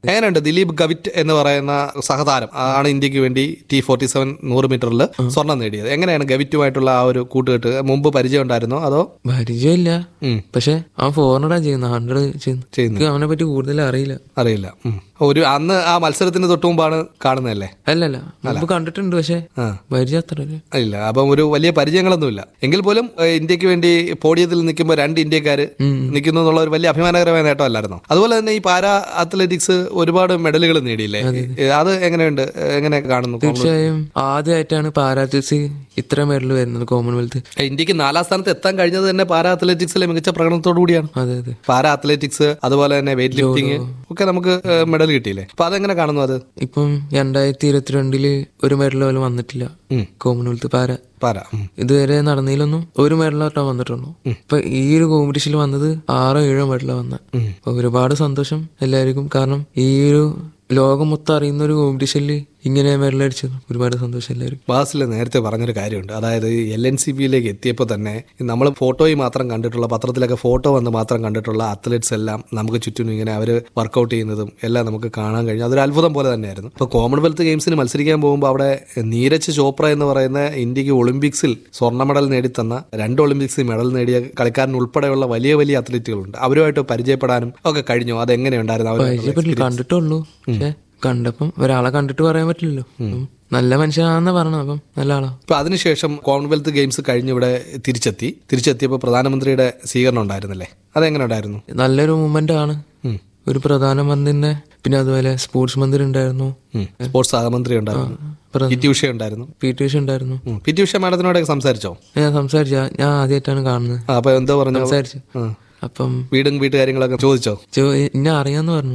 എങ്ങനെയുണ്ട് ദിലീപ് ഗവിറ്റ് എന്ന് പറയുന്ന സഹതാരം ആണ് ഇന്ത്യക്ക് വേണ്ടി ടി ഫോർട്ടി സെവൻ നൂറ് മീറ്ററിൽ സ്വർണം നേടിയത് എങ്ങനെയാണ് ഗവിറ്റുമായിട്ടുള്ള ആ ഒരു കൂട്ടുകെട്ട് മുമ്പ് പരിചയം ഉണ്ടായിരുന്നോ അതോ പരിചയമില്ല ഉം. പക്ഷെ അവൻ ഫോറിനറാ ചെയ്യുന്നത് ഹൺഡ്രഡ് ചെയ്യുന്നു ചെയ്യുന്നു. എനിക്ക് അവനെ പറ്റി കൂടുതൽ അറിയില്ല അറിയില്ല ഉം. ഒരു അന്ന് ആ മത്സരത്തിന് തൊട്ട് മുമ്പാണ് കാണുന്നതല്ലേ അല്ലല്ല മുമ്പ് കണ്ടിട്ടുണ്ട് പക്ഷെ ആ. പരിചയം അത്ര ഇല്ല. ഇല്ല അപ്പം ഒരു വലിയ പരിചയങ്ങളൊന്നുമില്ല എങ്കിൽ പോലും ഏഹ്, ഇന്ത്യക്ക് വേണ്ടി പോഡിയത്തിൽ നിൽക്കുമ്പോൾ രണ്ട് ഇന്ത്യക്കാര് നിൽക്കുന്നു എന്നുള്ള ഒരു വലിയ അഭിമാനകരമായ നേട്ടമല്ലായിരുന്നോ അതുപോലെ തന്നെ ഈ പാരാ അത്ലറ്റിക്സ് ഒരുപാട് മെഡലുകൾ നേടിയില്ലേ ഏഹ്, അത് എങ്ങനെയുണ്ട് ഏഹ്, എങ്ങനെ കാണുന്നു തീർച്ചയായും ആദ്യമായിട്ടാണ് പാരാറ്റിക്സ് ഇത്ര മെഡൽ വരുന്നത് കോമൺവെൽത്ത് ഏഹ്, ഇന്ത്യക്ക് നാലാം സ്ഥാനത്ത് എത്താൻ കഴിഞ്ഞത് തന്നെ പാരാ അത്ലറ്റിക്സിലെ മികച്ച പ്രകടനത്തോടു കൂടിയാണ് അതെ അതെ പാരാ അത്ലറ്റിക്സ് അതുപോലെ തന്നെ വെയിറ്റ് ലിഫ്റ്റിംഗ് ഒക്കെ നമുക്ക് മെഡൽ കിട്ടിയില്ലേ അപ്പൊ അതെങ്ങനെ കാണുന്നു അത് ഇപ്പം രണ്ടായിരത്തി ഇരുപത്തിരണ്ടില് ഒരു മെഡൽ പോലും വന്നിട്ടില്ല ഉം. കോമൺവെൽത്ത് പാര പാരാ ഉം. ഇതുവരെ നടന്നതിലൊന്നും ഒരു മെഡലോട്ടാ വന്നിട്ടുള്ളൂ ഇപ്പൊ ഈ ഒരു കോമ്പറ്റീഷനിൽ വന്നത് ആറോ ഏഴോ മെഡലാ വന്ന അപ്പൊ ഒരുപാട് സന്തോഷം എല്ലാവർക്കും കാരണം ഈ ഒരു ലോകം മൊത്തം അറിയുന്ന ഒരു കോമ്പറ്റീഷനിൽ ഇങ്ങനെ മെഡൽ അടിച്ചത് ഒരുപാട് സന്തോഷം എല്ലാവർക്കും ബാസിൽ നേരത്തെ പറഞ്ഞൊരു കാര്യമുണ്ട് അതായത് എൽ എൻ സി ബിയിലേക്ക് എത്തിയപ്പോൾ തന്നെ നമ്മൾ ഫോട്ടോയിൽ മാത്രം കണ്ടിട്ടുള്ള പത്രത്തിലൊക്കെ ഫോട്ടോ വന്ന് മാത്രം കണ്ടിട്ടുള്ള അത്ലറ്റ്സ് എല്ലാം നമുക്ക് ചുറ്റും ഇങ്ങനെ അവർ വർക്കൗട്ട് ചെയ്യുന്നതും എല്ലാം നമുക്ക് കാണാൻ കഴിഞ്ഞു അതൊരു അത്ഭുതം പോലെ തന്നെയായിരുന്നു ഇപ്പോൾ കോമൺവെൽത്ത് ഗെയിംസിന് മത്സരിക്കാൻ പോകുമ്പോൾ അവിടെ നീരജ് ചോപ്ര എന്ന് പറയുന്ന ഇന്ത്യക്ക് ഒളിമ്പിക്സിൽ സ്വർണ്ണ മെഡൽ നേടിത്തന്ന രണ്ട് ഒളിമ്പിക്സിൽ മെഡൽ നേടിയ കളിക്കാരൻ ഉൾപ്പെടെയുള്ള വലിയ വലിയ അത്ലറ്റുകളുണ്ട് അവരുമായിട്ട് പരിചയപ്പെടാനും ഒക്കെ കഴിഞ്ഞു അതെങ്ങനെയുണ്ടായിരുന്നു അവർ പരിചയപ്പെട്ടില്ല കണ്ടിട്ടുള്ളൂ പക്ഷെ കണ്ടപ്പം ഒരാളെ കണ്ടിട്ട് പറയാൻ പറ്റില്ലല്ലോ ഉം. നല്ല മനുഷ്യനാണെന്നാ പറഞ്ഞത് അപ്പം നല്ല ആളാ ഇപ്പൊ അതിനുശേഷം കോമൺവെൽത്ത് ഗെയിംസ് കഴിഞ്ഞ് ഇവിടെ തിരിച്ചെത്തി തിരിച്ചെത്തിയപ്പോൾ പ്രധാനമന്ത്രിയുടെ സ്വീകരണം ഉണ്ടായിരുന്നല്ലേ അതെങ്ങനെ ഉണ്ടായിരുന്നു നല്ലൊരു മൂമെന്റ് ആണ് ഉം. ഒരു പ്രധാനമന്ത്രിന്റെ പിന്നെ അതുപോലെ സ്പോർട്സ് മന്ത്രി ഉണ്ടായിരുന്നു ഉം. സ്പോർട്സ് സഹമന്ത്രി ഉണ്ടായിരുന്നു പ്രധാന- പി ടി ഉഷ ഉണ്ടായിരുന്നു പി ടി ഉഷ ഉണ്ടായിരുന്നു ഉം. പി ടി ഉഷ മാഡത്തിനോടൊക്കെ സംസാരിച്ചോ ഞാൻ സംസാരിച്ച ഞാൻ ആദ്യമായിട്ടാണ് കാണുന്നത് ആ, അപ്പൊ എന്താ പറഞ്ഞു സംസാരിച്ചു ആ. അപ്പം വീടും വീട്ടുകാര്യങ്ങളൊക്കെ ചോദിച്ചോ ചോ- എന്നെ അറിയാന്ന് പറഞ്ഞു